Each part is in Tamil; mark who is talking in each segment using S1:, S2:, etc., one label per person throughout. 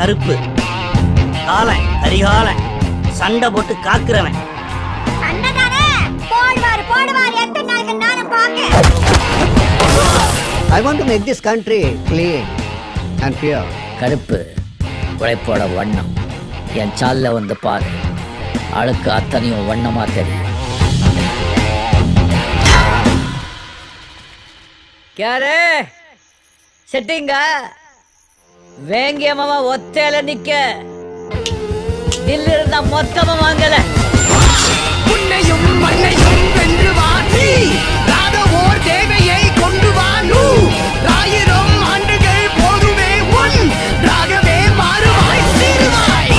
S1: கருப்பு காலன் கரிகாலன் சண்டை போட்டு காக்குறவன்
S2: அண்ணதானே போடுவாரு போடுவாரு எத்தனை நாளுக்கு நானும் பாக்க
S3: I want to make this country clean and pure.
S4: கருப்பு உழைப்போட வண்ணம் என் சால்ல வந்து பாரு அழுக்கு அத்தனையும் வண்ணமா தெரியும் கேரு செட்டிங்க வேங்கிய மாமா ஒத்தையில நிக்க தில்லு இருந்தா மொத்தமா வாங்கல
S5: உன்னையும் மண்ணையும் வென்று வா நீ ராத ஓர் தேவையை கொண்டு வா நூ ஆயிரம் ஆண்டுகள் போதுமே உன் ராகவே மாறுவாய் சீருவாய்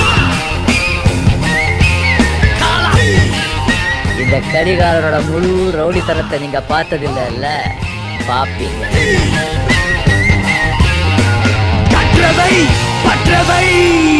S5: காலம்
S4: இந்த கரிகாலனோட முழு ரவுடித்தனத்தை நீங்க பார்த்ததில்ல இல்ல பாப்பீங்க
S5: கற்றவை பற்றவை